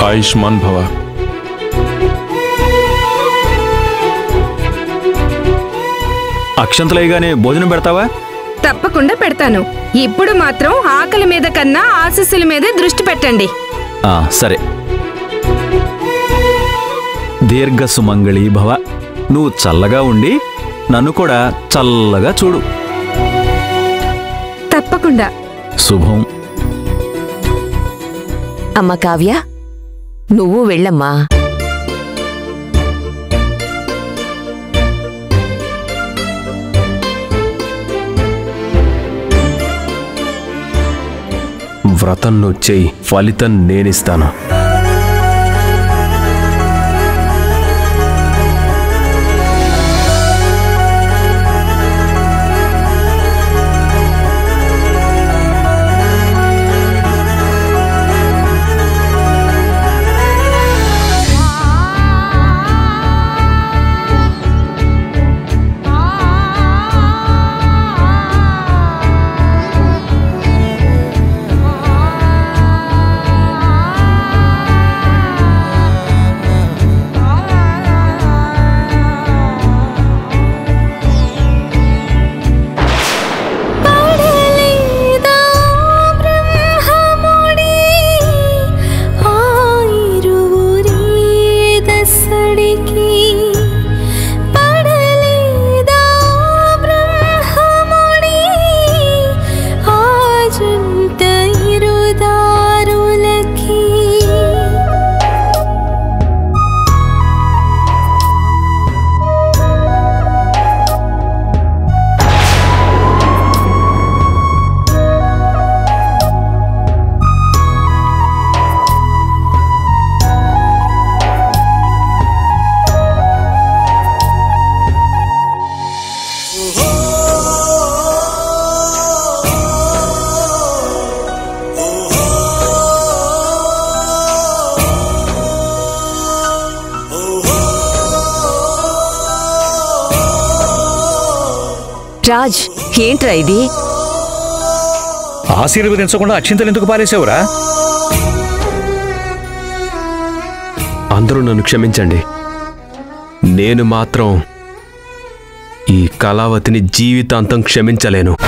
ఆయుష్మాన్ భవ అక్షంతలేయగానే భోజనం పెడతావా తప్పకుండా పెడతాను ఇప్పుడు మాత్రం ఆకలి మీద కన్నా ఆశస్సుల మీదే దృష్టి పెట్టండి ఆ, సరే దీర్ఘ సుమంగళి భవ నువ్వు చల్లగా ఉండి నన్ను కూడా చల్లగా చూడు తప్పకుండా శుభం అమ్మ కావ్య నువ్వు వెళ్ళమ్మా వ్రతం నువ్వు చెయ్యి ఫలితం నేనిస్తాను పడలేదా బ్రహ్మముడి ఆయిరువురి దసడికి పడలేదా బ్రహ్మముడి ఆజంట ఇరుదారులకి రాజ్ ఏంట్రా ఇది ఆశీర్వదించకుండా అక్షింతలు ఎందుకు పారేసావురా అందరూ నన్ను క్షమించండి నేను మాత్రం ఈ కళావతిని జీవితాంతం క్షమించలేను